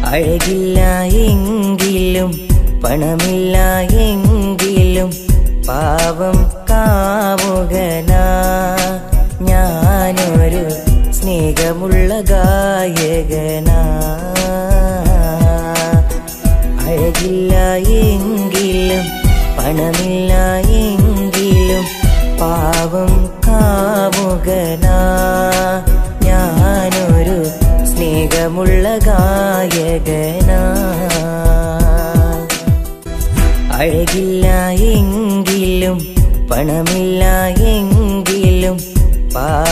അഴകില്ല എങ്കിലും പണമില്ല എങ്കിലും പാവം കാമുകനാ ഞാനൊരു സ്നേഹമുള്ള ഗായകനാ അഴകില്ല എങ്കിലും പണമില്ല എങ്കിലും പാവം കാമുകനാ ഞാനൊരു സ്നേഹമുള്ള ഗായകനാ അഴകില്ല എങ്കിലും പണമില്ല എങ്കിലും പാ